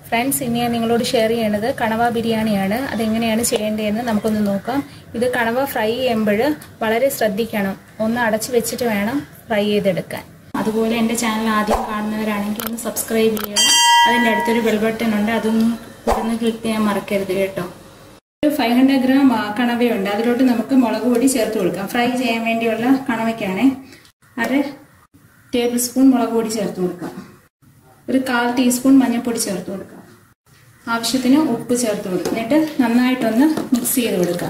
friends ഇനി ഞാൻ നിങ്ങളോട് ഷെയർ ചെയ്യണത് കണവ ബിരിയാണിയാണ് അതെങ്ങനെയാണ് ചെയ്യേണ്ടതെന്ന് നമുക്കൊന്ന് നോക്കാം ഇത് കണവ ഫ്രൈ ചെയ്യുമ്പോൾ വളരെ ശ്രദ്ധിക്കണം ഒന്ന് അടച്ചു വെച്ചിട്ട് വേണം ഫ്രൈ ചെയ്തെടുക്കാൻ അതുപോലെ എൻ്റെ ചാനൽ ആദ്യം കാണുന്നവരാണെങ്കിൽ ഒന്ന് സബ്സ്ക്രൈബ് ചെയ്യണം അതിൻ്റെ അടുത്തൊരു ബെൽ ബട്ടൺ ഉണ്ട് അതൊന്ന് ഒന്ന് ക്ലിക്ക് ചെയ്യാൻ മറക്കരുത് കേട്ടോ ഒരു ഫൈവ് ഹൺഡ്രഡ് ഗ്രാം ആ, കണവയുണ്ട് അതിലോട്ട് നമുക്ക് മുളക് പൊടി ചേർത്ത് കൊടുക്കാം ഫ്രൈ ചെയ്യാൻ വേണ്ടിയുള്ള കണവയ്ക്കാണ് അര ടേബിൾ സ്പൂൺ മുളക് പൊടി ചേർത്ത് കൊടുക്കാം ഒരു കാൽ ടീസ്പൂൺ മഞ്ഞൾപ്പൊടി ചേർത്ത് കൊടുക്കാം ആവശ്യത്തിന് ഉപ്പ് ചേർത്ത് കൊടുക്കാം എന്നിട്ട് നന്നായിട്ടൊന്ന് മിക്സ് ചെയ്ത് കൊടുക്കാം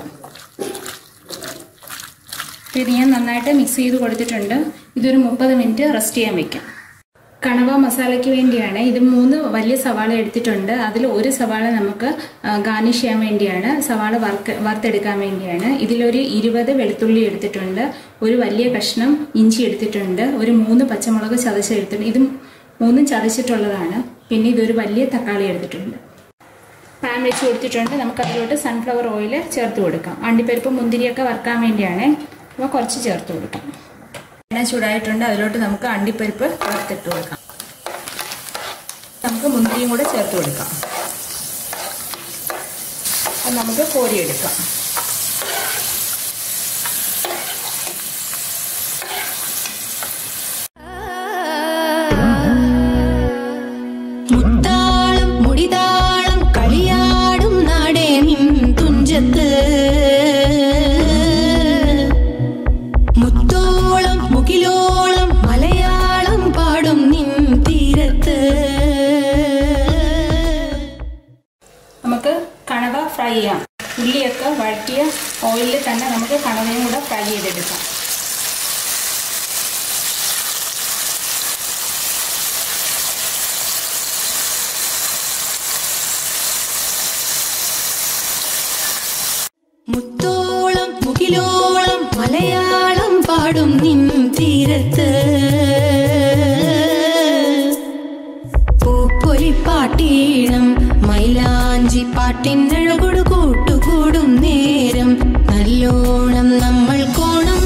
ഇത് ഞാൻ നന്നായിട്ട് മിക്സ് ചെയ്ത് കൊടുത്തിട്ടുണ്ട് ഇതൊരു മുപ്പത് മിനിറ്റ് റെസ്റ്റ് ചെയ്യാൻ വെക്കാം കണവ മസാലയ്ക്ക് വേണ്ടിയാണ് ഇത് മൂന്ന് വലിയ സവാള എടുത്തിട്ടുണ്ട് അതിൽ ഒരു സവാള നമുക്ക് ഗാർണിഷ് ചെയ്യാൻ വേണ്ടിയാണ് സവാള വറുക്ക് വറുത്തെടുക്കാൻ വേണ്ടിയാണ് ഇതിലൊരു ഇരുപത് വെളുത്തുള്ളി എടുത്തിട്ടുണ്ട് ഒരു വലിയ കഷ്ണം ഇഞ്ചി എടുത്തിട്ടുണ്ട് ഒരു മൂന്ന് പച്ചമുളക് ചതച്ചെടുത്തിട്ടുണ്ട് ഇത് മൂന്നും ചതച്ചിട്ടുള്ളതാണ് പിന്നെ ഇതൊരു വലിയ തക്കാളി എടുത്തിട്ടുണ്ട് പാൻ വെച്ച് കൊടുത്തിട്ടുണ്ട് നമുക്ക് അതിലോട്ട് സൺഫ്ലവർ ഓയിൽ ചേർത്ത് കൊടുക്കാം അണ്ടിപ്പരിപ്പ് മുന്തിരിയൊക്കെ വറുക്കാൻ വേണ്ടിയാണ് അപ്പോൾ കുറച്ച് ചേർത്ത് കൊടുക്കാം എണ്ണ ചൂടായിട്ടുണ്ട് അതിലോട്ട് നമുക്ക് അണ്ടിപ്പരിപ്പ് വറുത്തിട്ട് കൊടുക്കാം നമുക്ക് മുന്തിരിയും കൂടെ ചേർത്ത് കൊടുക്കാം അത് നമുക്ക് കോരിയെടുക്കാം മുത്താളം മുടിതാളം കളിയാടും നാടേ നിൻ തുഞ്ചത്ത് മുത്തോളം മുകിലോളം മലയാളം പാടും നിൻ തീരത്ത് നമുക്ക് കണവ ഫ്രൈ ചെയ്യാം ഉള്ളിയൊക്കെ വഴറ്റിയ ഓയിലിൽ തന്നെ നമുക്ക് കണവയും കൂടെ ഫ്രൈ ചെയ്തെടുക്കാം മുത്തോളം മുകിലോളം മലയാളം പാടും നിൻ തീരത്ത് പൂപ്പൊലിപ്പാട്ടീണം മൈലാഞ്ചി പാട്ടിനഴകൊടു കൂട്ടുകൂടും നേരം നല്ലോണം നമ്മൾ കോണം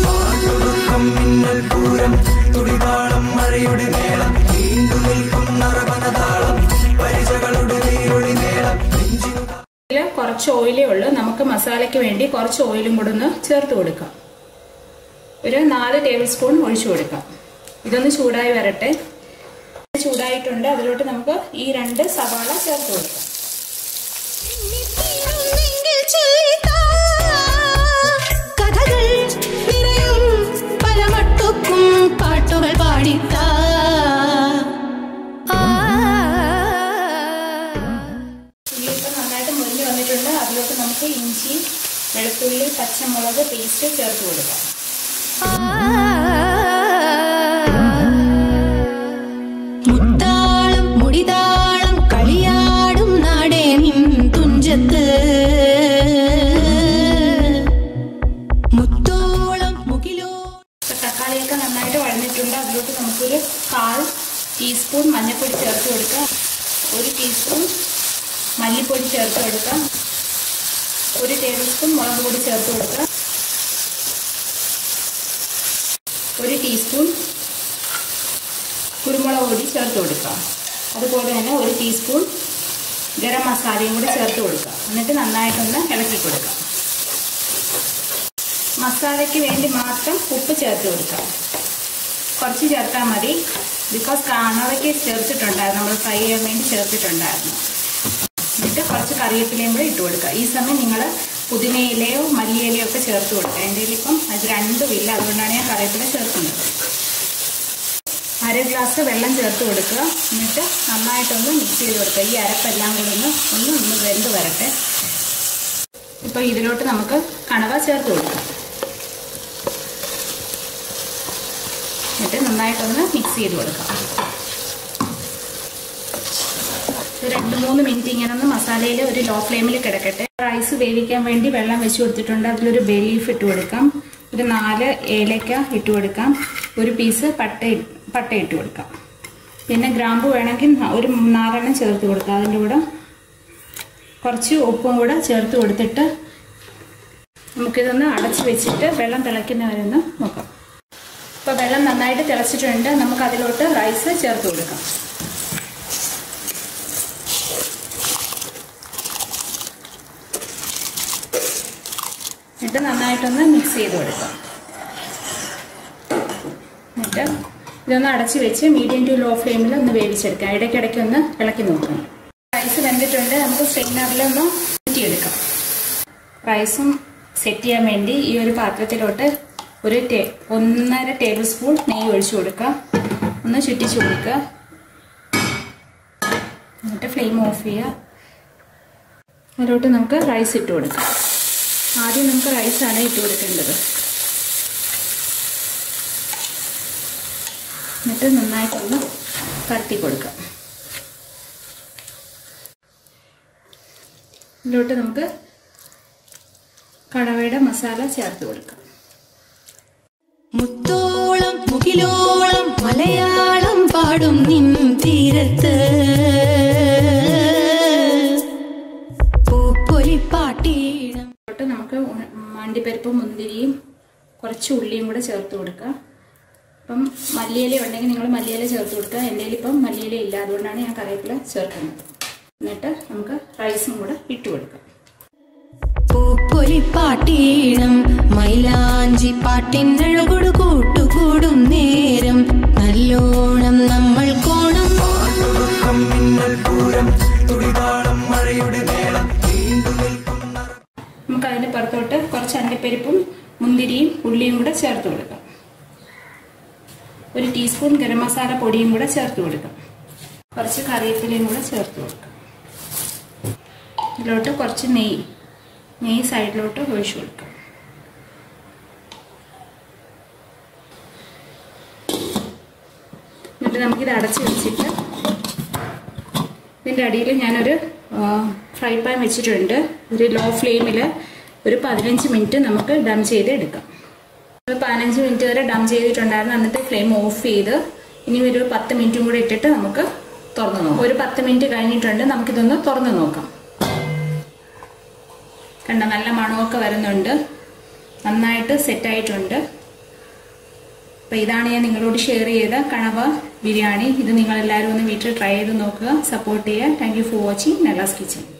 ഇതിൽ കുറച്ച് ഓയിലേ ഉള്ളൂ നമുക്ക് മസാലയ്ക്ക് വേണ്ടി കുറച്ച് ഓയിലും കൂടെ ഒന്ന് ചേർത്ത് കൊടുക്കാം ഒരു നാല് ടേബിൾ സ്പൂൺ ഒഴിച്ചു കൊടുക്കാം ഇതൊന്ന് ചൂടായി വരട്ടെ ചൂടായിട്ടുണ്ട് അതിലോട്ട് നമുക്ക് ഈ രണ്ട് സവാള ചേർത്ത് കൊടുക്കാം കഥകൾ നിറയും പല മട്ടുക്കും പാട്ടുകൾ പാടിത്താ ഉള്ളി ഇപ്പം നന്നായിട്ട് മുരിഞ്ഞ് വന്നിട്ടുണ്ട് അതിലോട്ട് നമുക്ക് ഇഞ്ചി വെളുത്തുള്ളി പച്ചമുളക് പേസ്റ്റ് ചേർത്ത് കൊടുക്കാം മുത്താളം മുടിതാളം കളിയാടും നാടേ നിൻ തുഞ്ചത്ത് മുത്തോളം മുകിലോ ഇപ്പം തക്കാളിയൊക്കെ നന്നായിട്ട് വഴന്നിട്ടുണ്ട് അതിലോട്ട് നമുക്കൊരു കാൽ ടീസ്പൂൺ മഞ്ഞൾപ്പൊടി ചേർത്ത് കൊടുക്കാം ഒരു ടീസ്പൂൺ മല്ലിപ്പൊടി ചേർത്ത് കൊടുക്കാം ഒരു ടേബിൾ സ്പൂൺ മുളക് പൊടി ചേർത്ത് കൊടുക്കാം ഒരു ടീസ്പൂൺ കുരുമുളക് പൊടി ചേർത്ത് കൊടുക്കാം അതുപോലെ തന്നെ ഒരു ടീസ്പൂൺ ഗരം മസാലയും കൂടി ചേർത്ത് കൊടുക്കാം എന്നിട്ട് നന്നായിട്ടൊന്ന് ഇളക്കി കൊടുക്കാം മസാലയ്ക്ക് വേണ്ടി മാത്രം ഉപ്പ് ചേർത്ത് കൊടുക്കാം കുറച്ച് ചേർത്താൽ മതി ബിക്കോസ് കണവയ്ക്ക് ചേർത്തിട്ടുണ്ടായിരുന്നു നമ്മൾ ഫ്രൈ ചെയ്യാൻ വേണ്ടി ചേർത്തിട്ടുണ്ടായിരുന്നു എന്നിട്ട് കുറച്ച് കറിവേപ്പിലയും കൂടെ ഇട്ട് കൊടുക്കുക ഈ സമയം നിങ്ങൾ പുതിനയിലയോ മല്ലിയിലയോ ഒക്കെ ചേർത്ത് കൊടുക്കുക എൻ്റെ ഇപ്പം അത് രണ്ടും ഇല്ല അതുകൊണ്ടാണ് ഞാൻ കറിവേപ്പില ചേർക്കുന്നത് അര ഗ്ലാസ് വെള്ളം ചേർത്ത് കൊടുക്കുക എന്നിട്ട് നന്നായിട്ടൊന്ന് മിക്സ് ചെയ്ത് കൊടുക്കുക ഈ അരപ്പെല്ലാം കൂടി ഒന്ന് ഒന്ന് ഒന്ന് വെന്ത് വരട്ടെ ഇപ്പോൾ ഇതിലോട്ട് നമുക്ക് കണവ ചേർത്ത് കൊടുക്കാം എന്നിട്ട് നന്നായിട്ടൊന്ന് മിക്സ് ചെയ്ത് കൊടുക്കാം ഒരു രണ്ട് മൂന്ന് മിനിറ്റ് ഇങ്ങനെ ഒന്ന് മസാലയിൽ ഒരു ലോ ഫ്ലെയിമിൽ കിടക്കട്ടെ റൈസ് വേവിക്കാൻ വേണ്ടി വെള്ളം വെച്ച് കൊടുത്തിട്ടുണ്ട് അതിലൊരു ബേ ലീഫ് ഇട്ട് കൊടുക്കാം ഒരു നാല് ഏലക്ക ഇട്ട് കൊടുക്കാം ഒരു പീസ് പട്ട ഇ- പട്ട ഇട്ട് കൊടുക്കാം പിന്നെ ഗ്രാമ്പു വേണമെങ്കിൽ ന- ഒരു നാലെണ്ണം ചേർത്ത് കൊടുക്കാം അതിൻ്റെ കൂടെ കുറച്ച് ഉപ്പും കൂടെ ചേർത്ത് കൊടുത്തിട്ട് നമുക്കിതൊന്ന് അടച്ച് വെച്ചിട്ട് വെള്ളം തിളയ്ക്കുന്നവരെ ഒന്ന് നോക്കാം ഇപ്പോൾ വെള്ളം നന്നായിട്ട് തിളച്ചിട്ടുണ്ട് നമുക്ക് അതിലോട്ട് റൈസ് ചേർത്ത് കൊടുക്കാം എന്നിട്ട് നന്നായിട്ടൊന്ന് മിക്സ് ചെയ്ത് കൊടുക്കാം എന്നിട്ട് ഇതൊന്ന് അടച്ച് വെച്ച് മീഡിയം ടു ലോ ഫ്ലെയിമിൽ ഒന്ന് വേവിച്ചെടുക്കാം ഇടയ്ക്കിടയ്ക്ക് ഒന്ന് ഇളക്കി നോക്കണം റൈസ് വെന്തിട്ടുണ്ട് നമുക്ക് സ്ട്രെയിനറിൽ ഒന്ന് ഊറ്റിയെടുക്കാം റൈസും സെറ്റ് ചെയ്യാൻ വേണ്ടി ഈ ഒരു പാത്രത്തിലോട്ട് ഒരു ടേ ഒന്നര ടേബിൾ സ്പൂൺ നെയ്യ് ഒഴിച്ചു കൊടുക്കുക ഒന്ന് ചുറ്റിച്ചു കൊടുക്കുക എന്നിട്ട് ഫ്ലെയിം ഓഫ് ചെയ്യുക അതിലോട്ട് നമുക്ക് റൈസ് ഇട്ട് കൊടുക്കാം ആദ്യം നമുക്ക് റൈസാണ് ഇട്ട് കൊടുക്കേണ്ടത് എന്നിട്ട് നന്നായിട്ടൊന്ന് പരത്തി കൊടുക്കാം ഇതിലോട്ട് നമുക്ക് കടവയുടെ മസാല ചേർത്ത് കൊടുക്കാം മുത്തോളം മുകിലോളം മലയാളം പാടും നിൻ തീരത്ത് പൂപ്പൊലിപ്പാട്ടീടം ഇതിലോട്ട് നമുക്ക് ഉ- അണ്ടിപ്പരിപ്പും മുന്തിരിയും കുറച്ച് ഉള്ളിയും കൂടെ ചേർത്ത് കൊടുക്കാം ഇപ്പം മല്ലിയില ഉണ്ടെങ്കിൽ നിങ്ങൾ മല്ലിയില ചേർത്ത് കൊടുക്കുക എൻ്റെ കയ്യിൽ ഇപ്പം മല്ലിയില ഇല്ല അതുകൊണ്ടാണ് ഞാൻ കറിവേപ്പില ചേർക്കുന്നത് എന്നിട്ട് നമുക്ക് റൈസും കൂടെ ഇട്ട് കൊടുക്കാം പൂപ്പൊലിപ്പാട്ടീണം മൈലാഞ്ചി പാട്ടിനഴകൊടു കൂട്ടുകൂടും നേരം നല്ലോണം നമ്മൾ കോണം നമുക്ക് അതിൻ്റെ പുറത്തോട്ട് കുറച്ച് അണ്ടിപ്പരിപ്പും മുന്തിരിയും ഉള്ളിയും കൂടെ ചേർത്ത് കൊടുക്കാം ഒരു ടീസ്പൂൺ ഗരം മസാല പൊടിയും കൂടെ ചേർത്ത് കൊടുക്കാം കുറച്ച് കറിവേപ്പിലയും കൂടെ ചേർത്ത് കൊടുക്കാം ഇതിലോട്ട് കുറച്ച് നെയ്യ് നെയ്യ് സൈഡിലോട്ട് ഒഴിച്ചു കൊടുക്കാം എന്നിട്ട് നമുക്കിത് അടച്ച് വെച്ചിട്ട് ഇതിൻ്റെ അടിയിൽ ഞാനൊരു ഫ്രൈ പാൻ വെച്ചിട്ടുണ്ട് ഒരു ലോ ഫ്ലെയിമിൽ ഒരു പതിനഞ്ച് മിനിറ്റ് നമുക്ക് ഡം ചെയ്ത് എടുക്കാം ഒരു പതിനഞ്ച് മിനിറ്റ് വരെ ഡം ചെയ്തിട്ടുണ്ടായിരുന്നു എന്നിട്ട് ഫ്ലെയിം ഓഫ് ചെയ്ത് ഇനി ഒരു പത്ത് മിനിറ്റും കൂടെ ഇട്ടിട്ട് നമുക്ക് തുറന്ന് നോക്കാം ഒരു പത്ത് മിനിറ്റ് കഴിഞ്ഞിട്ടുണ്ട് നമുക്കിതൊന്ന് തുറന്ന് നോക്കാം കണ്ട നല്ല മണമൊക്കെ വരുന്നുണ്ട് നന്നായിട്ട് സെറ്റായിട്ടുണ്ട് അപ്പോൾ ഇതാണ് ഞാൻ നിങ്ങളോട് ഷെയർ ചെയ്ത കണവ ബിരിയാണി ഇത് നിങ്ങളെല്ലാവരും ഒന്ന് വീട്ടിൽ ട്രൈ ചെയ്ത് നോക്കുക സപ്പോർട്ട് ചെയ്യുക thank you for watching Nella's kitchen